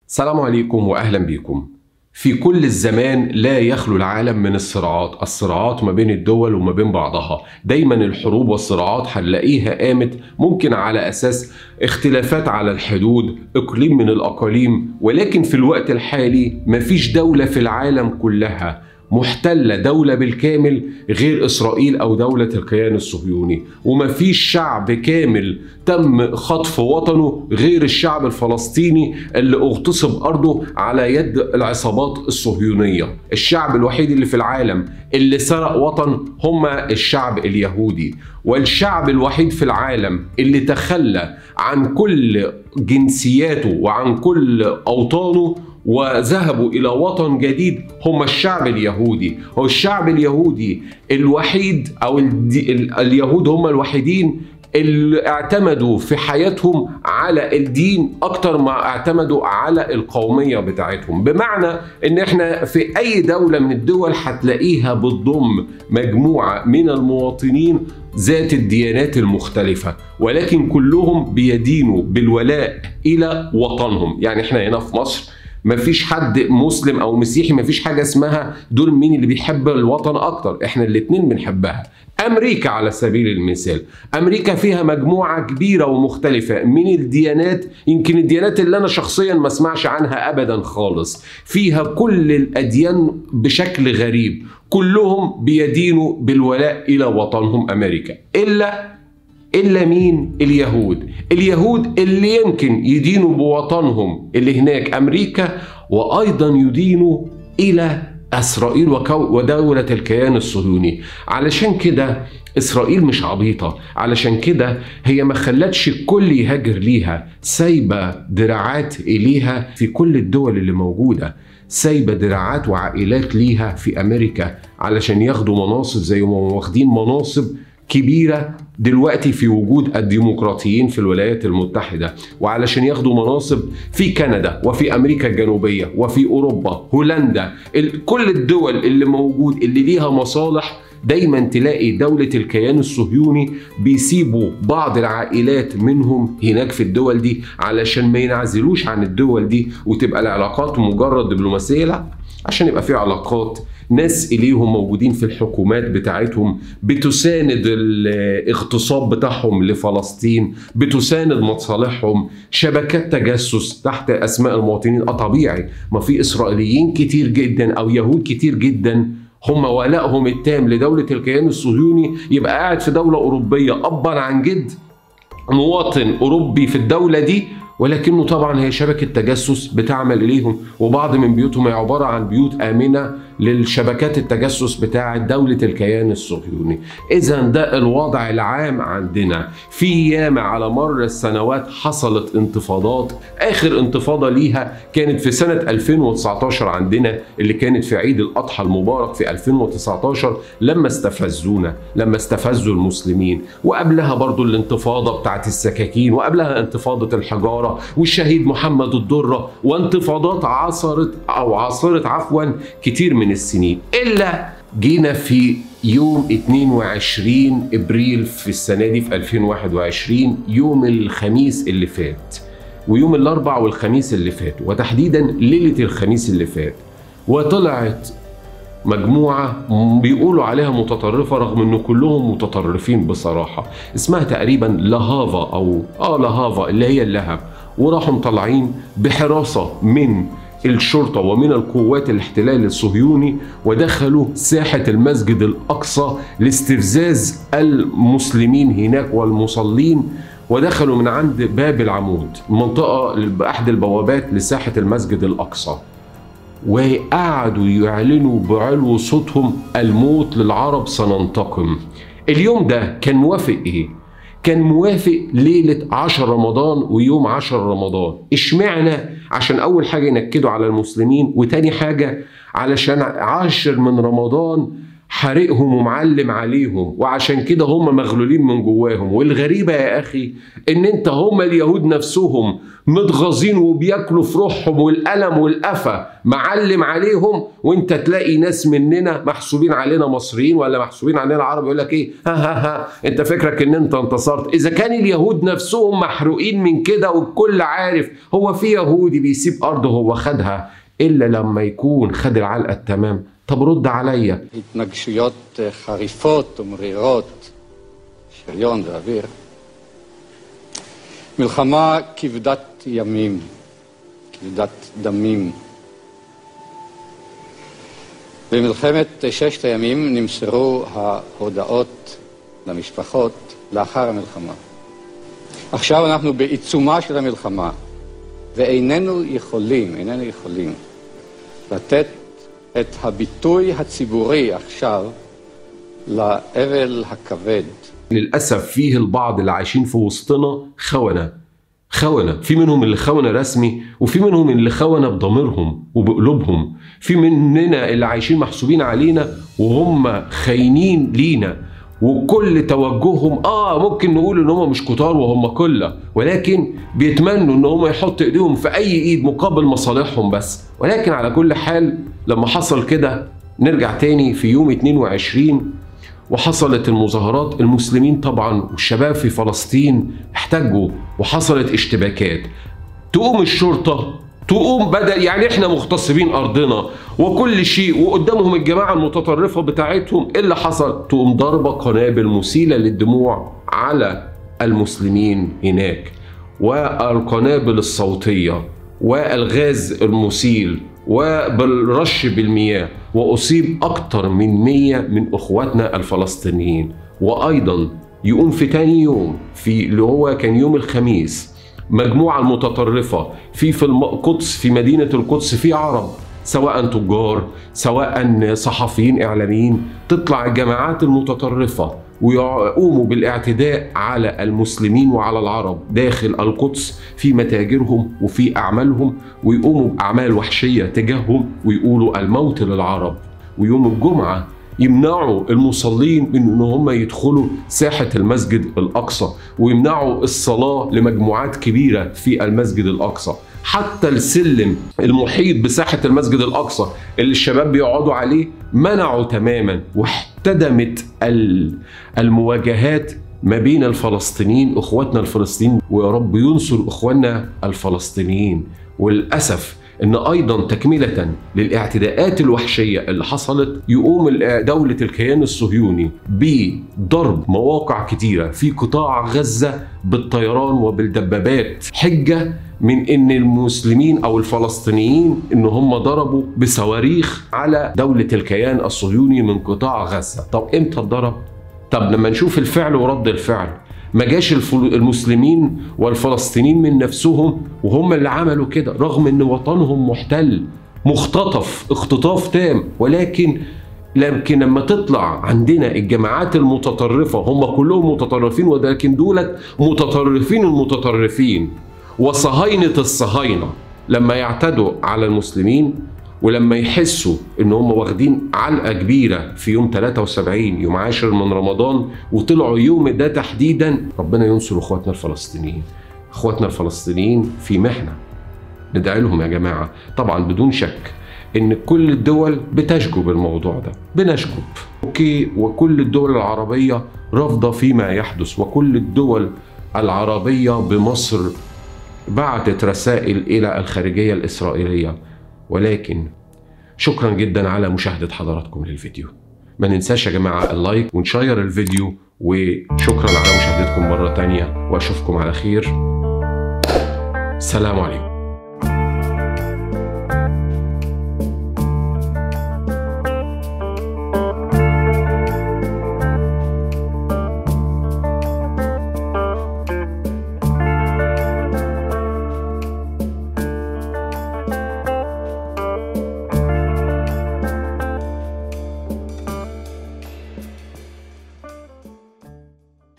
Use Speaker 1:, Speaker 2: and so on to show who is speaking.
Speaker 1: السلام عليكم واهلا بكم. في كل الزمان لا يخلو العالم من الصراعات، الصراعات ما بين الدول وما بين بعضها، دايما الحروب والصراعات هنلاقيها قامت ممكن على اساس اختلافات على الحدود، اقليم من الاقاليم، ولكن في الوقت الحالي مفيش دولة في العالم كلها محتلة دولة بالكامل غير إسرائيل أو دولة الكيان الصهيوني ومفيش شعب كامل تم خطف وطنه غير الشعب الفلسطيني اللي اغتصب أرضه على يد العصابات الصهيونية الشعب الوحيد اللي في العالم اللي سرق وطن هم الشعب اليهودي والشعب الوحيد في العالم اللي تخلى عن كل جنسياته وعن كل أوطانه وذهبوا الى وطن جديد هم الشعب اليهودي هو الشعب اليهودي الوحيد او الدي ال اليهود هم الوحيدين اللي اعتمدوا في حياتهم على الدين اكتر ما اعتمدوا على القوميه بتاعتهم بمعنى ان احنا في اي دوله من الدول هتلاقيها بتضم مجموعه من المواطنين ذات الديانات المختلفة ولكن كلهم بيدينوا بالولاء إلى وطنهم يعني احنا هنا في مصر مفيش حد مسلم او مسيحي مفيش حاجه اسمها دول مين اللي بيحب الوطن اكتر احنا الاتنين بنحبها امريكا على سبيل المثال امريكا فيها مجموعه كبيره ومختلفه من الديانات يمكن الديانات اللي انا شخصيا ما اسمعش عنها ابدا خالص فيها كل الاديان بشكل غريب كلهم بيدينوا بالولاء الى وطنهم امريكا الا الا مين اليهود اليهود اللي يمكن يدينوا بوطنهم اللي هناك امريكا وايضا يدينوا الى اسرائيل ودوله الكيان الصهيوني علشان كده اسرائيل مش عبيطه علشان كده هي ما خلتش الكل يهاجر ليها سايبه دراعات اليها في كل الدول اللي موجوده سايبه دراعات وعائلات ليها في امريكا علشان ياخدوا مناصب زي ما واخدين مناصب كبيرة دلوقتي في وجود الديمقراطيين في الولايات المتحدة وعلشان ياخدوا مناصب في كندا وفي أمريكا الجنوبية وفي أوروبا هولندا كل الدول اللي موجود اللي ليها مصالح دايما تلاقي دولة الكيان الصهيوني بيسيبوا بعض العائلات منهم هناك في الدول دي علشان ما ينعزلوش عن الدول دي وتبقى العلاقات مجرد دبلوماسية لا عشان يبقى في علاقات ناس اليهم موجودين في الحكومات بتاعتهم بتساند الاغتصاب بتاعهم لفلسطين بتساند مصالحهم شبكات تجسس تحت اسماء المواطنين اه طبيعي ما في اسرائيليين كتير جدا او يهود كتير جدا هم ولائهم التام لدولة الكيان الصهيوني يبقى قاعد في دولة أوروبية أبا عن جد مواطن أوروبي في الدولة دي ولكنه طبعا هي شبكة تجسس بتعمل إليهم وبعض من بيوتهم هي عبارة عن بيوت آمنة للشبكات التجسس بتاعة دولة الكيان الصهيوني إذا ده الوضع العام عندنا في ياما على مر السنوات حصلت انتفاضات آخر انتفاضة ليها كانت في سنة 2019 عندنا اللي كانت في عيد الأضحى المبارك في 2019 لما استفزونا لما استفزوا المسلمين وقبلها برضو الانتفاضة بتاعت السكاكين وقبلها انتفاضة الحجارة والشهيد محمد الدرة وانتفاضات عصرت أو عاصرت عفوا كتير من من السنين إلا جينا في يوم 22 ابريل في السنه دي في 2021 يوم الخميس اللي فات ويوم الاربع والخميس اللي فات وتحديدا ليله الخميس اللي فات وطلعت مجموعة بيقولوا عليها متطرفة رغم ان كلهم متطرفين بصراحة اسمها تقريبا لهافا او اه لهافا اللي هي اللهب وراحوا مطلعين بحراسة من الشرطة ومن القوات الاحتلال الصهيوني ودخلوا ساحة المسجد الأقصى لاستفزاز المسلمين هناك والمصلين ودخلوا من عند باب العمود منطقة بأحد البوابات لساحة المسجد الأقصى وقعدوا يعلنوا بعلو صوتهم الموت للعرب سننتقم اليوم ده كان موافق ايه؟ كان موافق ليلة 10 رمضان ويوم 10 رمضان اشمعنى عشان أول حاجة ينكدوا على المسلمين وتاني حاجة علشان عاشر من رمضان حارقهم ومعلم عليهم وعشان كده هم مغلولين من جواهم والغريبة يا أخي إن أنت هم اليهود نفسهم متغاظين وبياكلوا في روحهم والألم والقفا معلم عليهم وأنت تلاقي ناس مننا محسوبين علينا مصريين ولا محسوبين علينا عرب يقول لك إيه ها ها ها أنت فكرك إن أنت انتصرت إذا كان اليهود نفسهم محروقين من كده والكل عارف هو في يهودي بيسيب أرضه هو خدها إلا لما يكون خد العلقة التمام طب رد عليا
Speaker 2: התנגשויות חריפות ומרירות של יון ואוויר. מלחמה כבדת ימים, כבדת דמים. במלחמת ששת הימים נמסרו ההודעות למשפחות לאחר המלחמה. עכשיו אנחנו בעיצומה של המלחמה, ואיננו יכולים, איננו יכולים, לתת את הביטוי הציבורי עכשיו לאבל הכבד.
Speaker 1: للأسف فيه البعض اللي عايشين في وسطنا خونة خونة في منهم اللي خونة رسمي وفي منهم اللي خونة بضميرهم وبقلوبهم في مننا اللي عايشين محسوبين علينا وهم خاينين لينا وكل توجههم اه ممكن نقول ان هم مش كتار وهم كله ولكن بيتمنوا ان هم يحطوا ايديهم في اي ايد مقابل مصالحهم بس ولكن على كل حال لما حصل كده نرجع تاني في يوم 22 وحصلت المظاهرات المسلمين طبعا والشباب في فلسطين احتجوا وحصلت اشتباكات تقوم الشرطة تقوم بدل يعني احنا مغتصبين ارضنا وكل شيء وقدامهم الجماعه المتطرفه بتاعتهم ايه اللي حصل؟ تقوم ضربه قنابل مسيله للدموع على المسلمين هناك والقنابل الصوتيه والغاز المسيل وبالرش بالمياه واصيب اكثر من 100 من اخواتنا الفلسطينيين وايضا يقوم في تاني يوم في اللي هو كان يوم الخميس مجموعة المتطرفة في في القدس في مدينة القدس في عرب سواء تجار سواء صحفيين إعلاميين تطلع الجماعات المتطرفة ويقوموا بالاعتداء على المسلمين وعلى العرب داخل القدس في متاجرهم وفي أعمالهم ويقوموا بأعمال وحشية تجاههم ويقولوا الموت للعرب ويوم الجمعة يمنعوا المصلين من ان هم يدخلوا ساحه المسجد الاقصى ويمنعوا الصلاه لمجموعات كبيره في المسجد الاقصى حتى السلم المحيط بساحه المسجد الاقصى اللي الشباب بيقعدوا عليه منعوا تماما واحتدمت المواجهات ما بين الفلسطينيين اخواتنا الفلسطينيين ويا رب ينصر اخواننا الفلسطينيين وللاسف ان ايضا تكمله للاعتداءات الوحشيه اللي حصلت يقوم دوله الكيان الصهيوني بضرب مواقع كتيره في قطاع غزه بالطيران وبالدبابات حجه من ان المسلمين او الفلسطينيين ان هم ضربوا بصواريخ على دوله الكيان الصهيوني من قطاع غزه طب امتى الضرب طب لما نشوف الفعل ورد الفعل ما جاش المسلمين والفلسطينيين من نفسهم وهم اللي عملوا كده رغم ان وطنهم محتل مختطف اختطاف تام ولكن لكن لما تطلع عندنا الجماعات المتطرفة هم كلهم متطرفين ولكن دولت متطرفين المتطرفين وصهاينة الصهاينة لما يعتدوا على المسلمين ولما يحسوا ان هم واخدين علقه كبيره في يوم 73 يوم عاشر من رمضان وطلعوا يوم ده تحديدا ربنا ينصر اخواتنا الفلسطينيين اخواتنا الفلسطينيين في محنه ندعي لهم يا جماعه طبعا بدون شك ان كل الدول بتشجب الموضوع ده بنشجب اوكي وكل الدول العربيه رافضه فيما يحدث وكل الدول العربيه بمصر بعتت رسائل الى الخارجيه الاسرائيليه ولكن شكرا جدا على مشاهدة حضراتكم للفيديو ما ننساش يا جماعة اللايك ونشير الفيديو وشكرا على مشاهدتكم مرة تانية واشوفكم على خير سلام عليكم